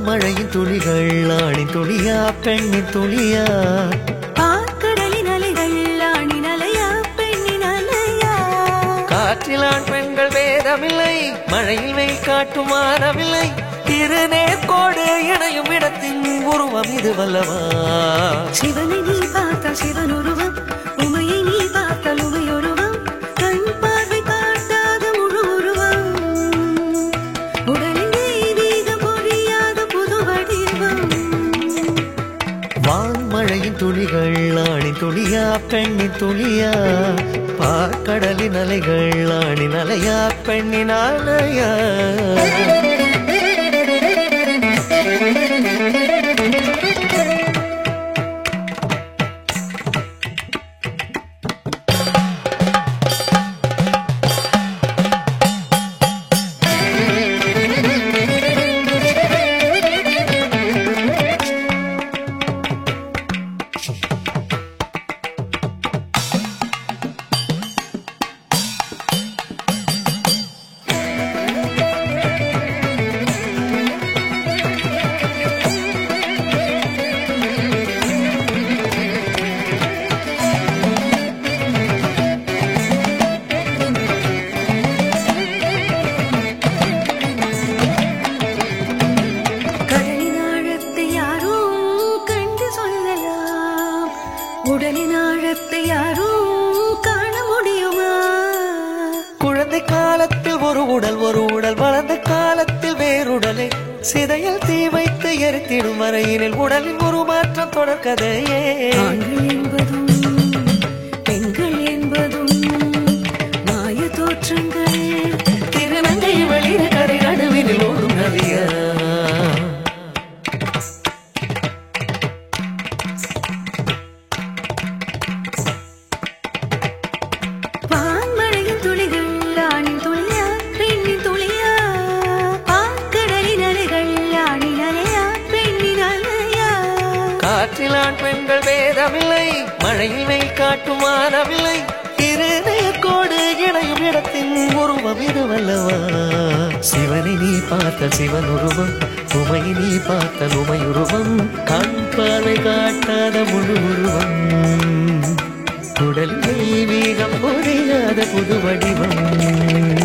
வான்மழையின் துளிகள் ஆணின் துளியா பெண்ணின் துளியா பார்க்கடலின் அலைகள் ஆணின் அலையா பெண்ணின் அலையா காற்றில் ஆண் பெண்கள் வேதமில்லை மழையில் வெயில் காட்டும் மாறவில்லை திருநேர்கோடு இணையும் இடத்தின் உருவம் இது வல்லவா சிவனை நீ பார்த்தால் சிவன் உருவம் உமையை நீ பார்த்தால் உமை உருவம் கண் பார்வை காட்டாத முழு உருவம் உடலின் தெய்வீகம் பொழியாத புது வடிவம் வான்மழையின் துளிகள் ஆணின் துளியா பெண்ணின் துளியா பார்க்கடலின் அலைகள் ஆணின் அலையா பெண்ணின் அலையா கடலின் ஆழத்தை யாரும் கண்டு சொல்லலாம் உடலின் ஆழத்தை யாரும் காண முடியுமா குழந்தை காலத்தில் ஒரு உடல் ஒரு உடல் வளர்ந்த காலத்தில் வேறுடலை சிதையில் தீ வைத்து எரித்திடும் வரையினில் உடலின் ஒரு மாற்றம் தொடர்கதையே ஆண்கள் என்பதும் பெண்கள் என்பதும் மாய தோற்றங்கள் திருநங்கை வெளியில கரை நடுவினில் ஓடும் நதியா வான்மழையின் துளிகள் ஆணின் துளியா பெண்ணின் துளியா ஆக்கடலின் அலைகள் ஆணின் அலையா பெண்ணின் அலையா காற்றில் ஆண் பெண்கள் வேதமில்லை மழையில் வெயில் காட்டும் மாறவில்லை திருநேர்கோடு இணையும் இடத்தின் உருவம் இது வல்லவா சிவனை நீ பார்த்த சிவன் உருவம் உமையை நீ பார்த்த உமை உருவம் கண் பார்வை காட்டாத முழு உருவம் உடல் தெய்வீகம் புரியாத புது வடிவம்